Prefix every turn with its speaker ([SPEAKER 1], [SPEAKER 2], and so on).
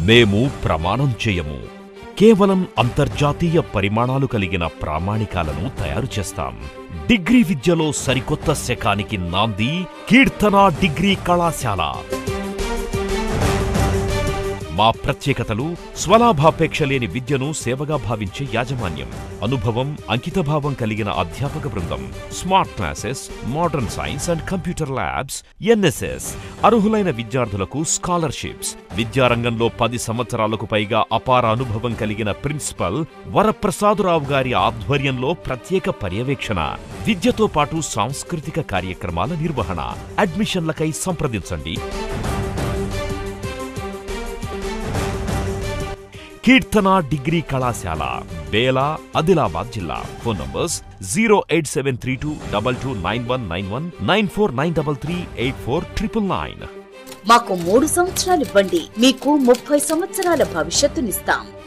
[SPEAKER 1] మేము ప్రమాణం చేయము కేవలం అంతర్జాతీయ పరిమాణాలు కలిగిన ప్రామాణికాలను తయారు చేస్తాం డిగ్రీ విద్యలో సరికొత్త శకానికి నాంది కీర్తన డిగ్రీ కళాశాల మా ప్రత్యేకతలు స్వలాభాపేక్ష లేని విద్యను సేవగా భావించే యాజమాన్యం అనుభవం అంకితభావం కలిగిన అధ్యాపక బృందం smart classes modern science and computer labs NSS అర్హులైన విద్యార్థులకు స్కాలర్షిప్స్ విద్యారంగంలో పది సంవత్సరాలకు పైగా అపార అనుభవం కలిగిన ప్రిన్సిపల్ వరప్రసాదురావు గారి ఆధ్వర్యంలో ప్రత్యేక పర్యవేక్షణ విద్యతో పాటు సాంస్కృతిక కార్యక్రమాల నిర్వహణ అడ్మిషన్లకై సంప్రదించండి కీర్తన డిగ్రీ కళాశాల బేలా ఆదిలాబాద్ జిల్లా phone numbers zero eight seven three two double two nine one nine one nine four nine double three eight four triple nine
[SPEAKER 2] మాకు మూడు సంవత్సరాలు ఇవ్వండి మీకు ముప్పై సంవత్సరాల భవిష్యత్తునిస్తాం